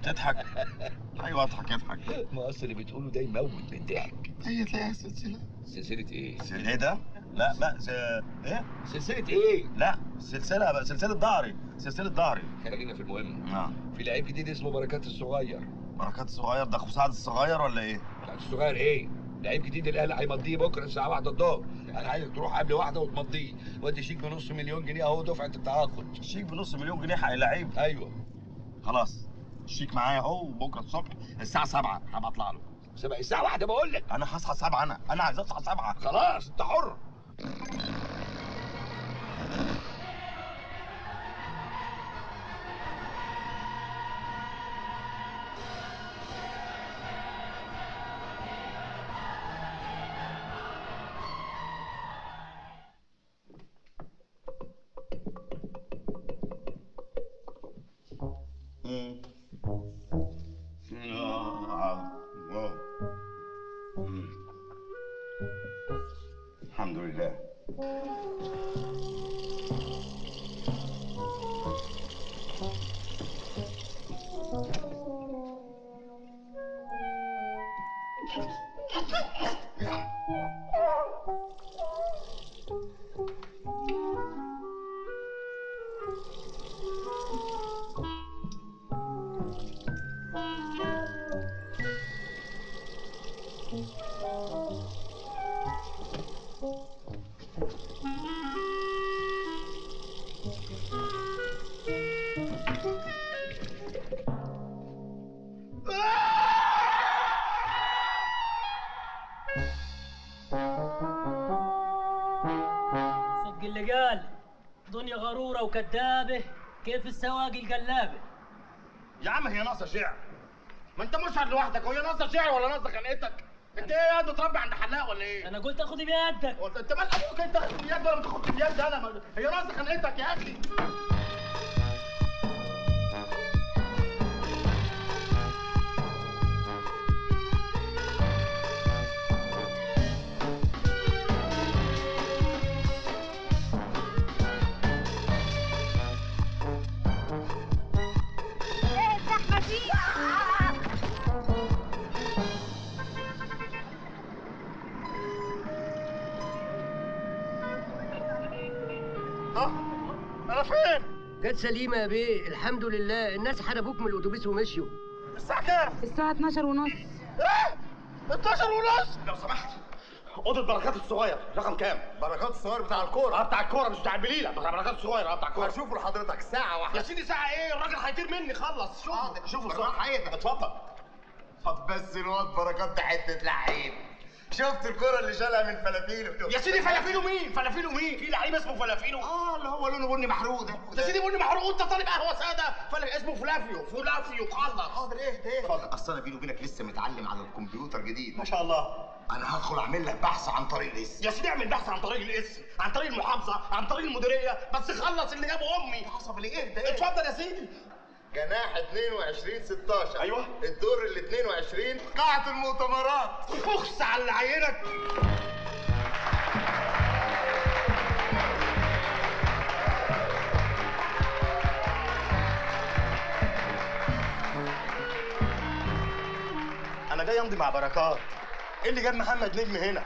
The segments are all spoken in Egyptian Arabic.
تضحك ايوه اضحك اضحك ما اصل اللي بتقوله ده يموت من الضحك هي تلاقيها سلسله سلسله ايه ايه ده؟ لا لا س... ايه؟ سلسله ايه لا سلسله بقى سلسله ظهري سلسله ظهري خلينا في المهم اه في لعيب جديد اسمه بركات الصغير بركات الصغير ده اخو سعد الصغير ولا ايه؟ بركات الصغير ايه لعيب جديد الاهلي هيمضيه بكره الساعه 1 الظهر انا عايزك تروح قبل واحده وتمضيه وادي شيك بنص مليون جنيه اهو دفعه التعاقد شيك بنص مليون جنيه حق لعيب ايوه خلاص الشيك معايا اهو وبكره الصبح الساعه 7 هبقى اطلع له سبع الساعه واحدة بقول لك انا هصحى 7 انا انا عايز اصحى 7 خلاص انت حر مم. آه. آه. مم. الحمد لله صدق اللي قال دنيا غرورة وكذابة كيف السواق القلابة يا عم هي ناقصه شعر ما انت مشهد لوحدك وهي ناقصه شعر ولا ناقصه خنقتك انت ايه يا متربي عند حلاق ولا ايه أنا قلت أخذ بيدك قلت انت مال ابوك انت تاخد بيد ولا ما تاخدش بيد انا ما- هي ناقصه خنقتك يا اخي ايه الزحمة دي؟ ها انا فين جت سليمة يا بيه الحمد لله الناس حربوك من الأتوبيس ومشيوا الساعه كام الساعة 12 ونص ايه 12 ونص لو سمحت اوضه بركات الصغير رقم كام بركات الصغير بتاع الكوره اه بتاع الكوره مش بتاع البليله بتاع بركات الصغير اه بتاع الكوره هشوفه لحضرتك ساعه يا واحده سيدي ساعه ايه الراجل هيطير مني خلص شوفوا حاضر. شوفوا بالراحة الصراحه عينك. اتفضل طب بس الواد بركات ده حته لعيب شفت الكوره اللي شالها من فلافيلو يا سيدي فلافيلو مين فلافيلو مين في لعيب اسمه فلافيلو اه اللي هو لونه بني محروق ده يا سيدي بني محروق انت طالب قهوه ساده فلا اسمه فلافيو فلافيو خلص حاضر ايه ده اتفضل. اصل انا بيني وبينك لسه متعلم على الكمبيوتر جديد ما شاء الله انا هدخل اعمل لك بحث عن طريق الاسم يا سيدي اعمل بحث عن طريق الاسم عن طريق المحافظه عن طريق المديريه بس خلص اللي جابه امي حسب ايه ده اتفضل يا سيدي جناح 22 16 أيوة. الدور ال 22 قاعة المؤتمرات اخس على اللي عينك انا جاي امضي مع بركات ايه اللي جاب محمد نجم هنا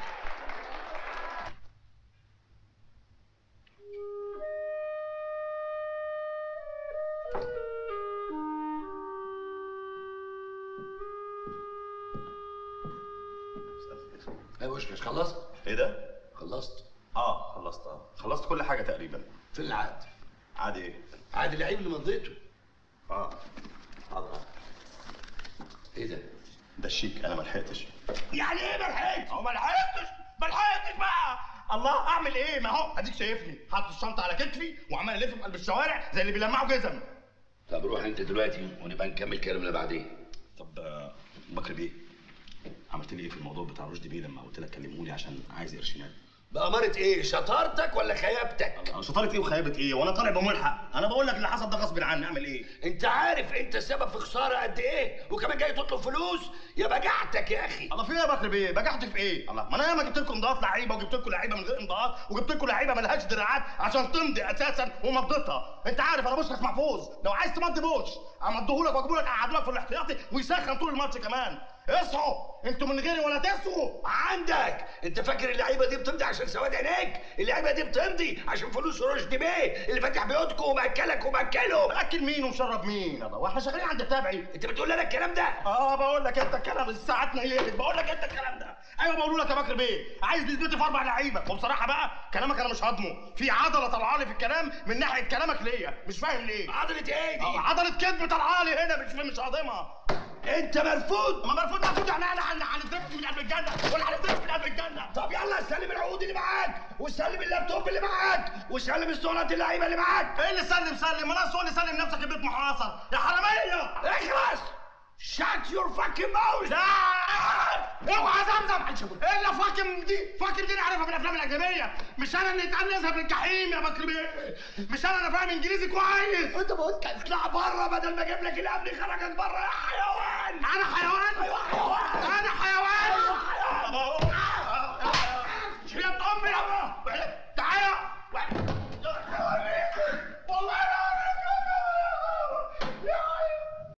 يا بوشكش خلصت ايه ده خلصت اه خلصت اه خلصت كل حاجه تقريبا في العقد عادي ايه عقد اللعيب اللي مضيته اه حاضر ايه ده ده الشيك انا ما لحقتش يعني ايه ما لحقتش هو ما لحقتش ما لحقتش بقى الله اعمل ايه ما هو اديك شايفني حاطط الشنطه على كتفي وعمال الف في قلب الشوارع زي اللي بيلمعوا جزم طب روح انت دلوقتي ونبقى نكمل كلامنا بعدين طب آه، بكر بيه عملت لي ايه في الموضوع بتاع رشدي بيه لما قلت لك كلموني عشان عايز قرشينات بأمارة ايه شطارتك ولا خيابتك أنا شطارة ايه وخيبة ايه وانا طالع بملحق انا بقول لك اللي حصل ده غصب عني اعمل ايه انت عارف انت السبب في خساره قد ايه وكمان جاي تطلب فلوس يا بجعتك يا اخي الله في ايه يا بكر بيه بجحت في ايه الله ما انا ياما جبت لكم امضاءات لعيبه وجبت لكم لعيبه من غير امضاءات وجبت لكم لعيبه ملهاش دراعات عشان تمضي اساسا ومضيتها انت عارف انا بشرف محفوظ لو عايز تمضي بوش امضيهولك واجيبهولك اقعدهولك في الاحتياطي ويسخن طول الماتش كمان اصحوا انتوا من غيري ولا تسعوا عندك انت فاكر اللعيبه دي بتمضي عشان سواد عينيك اللعيبه دي بتمضي عشان فلوس رشدي بيه اللي فاتح بيوتكم ومأكلك ومأكله باكل مين ومشرب مين الله واحنا شغالين عند التابعي انت بتقول لنا الكلام ده اه بقول لك انت الكلام الساعات نيلت بقول لك انت الكلام ده ايوه بقول لك يا بكر بيه عايز نثبتي في اربع لعيبه وبصراحه بقى كلامك انا مش هضمه في عضله طالعه لي في الكلام من ناحيه كلامك ليا مش فاهم ليه عضله ايه دي آه، عضله كذب طالعه لي هنا مش مش هضمها انت مرفوض ما مرفوض مرفوض يعني انا هن- هنترفد من قلب الجنه ولا هنترفد من قلب الجنه طب يلا سلم العقود اللي معاك وسلم اللابتوب اللي معاك وسلم اسطوانات اللعيبه اللي معاك ايه اللي سلم سلم ما انا اللي سلم نفسك البيت محاصر يا حراميه اخلص شات يور فاكينج ماوث لا اوعى زمزم الا فاكم دي فاكم دي نعرفها من الافلام الاجنبيه مش انا اللي اتقال نذهب للجحيم يا بكر بيه مش انا انا فاهم انجليزي كويس انت ما قلت اطلع بره بدل ما اجيب لك الامن خرجك بره يا حيوان انا حيوان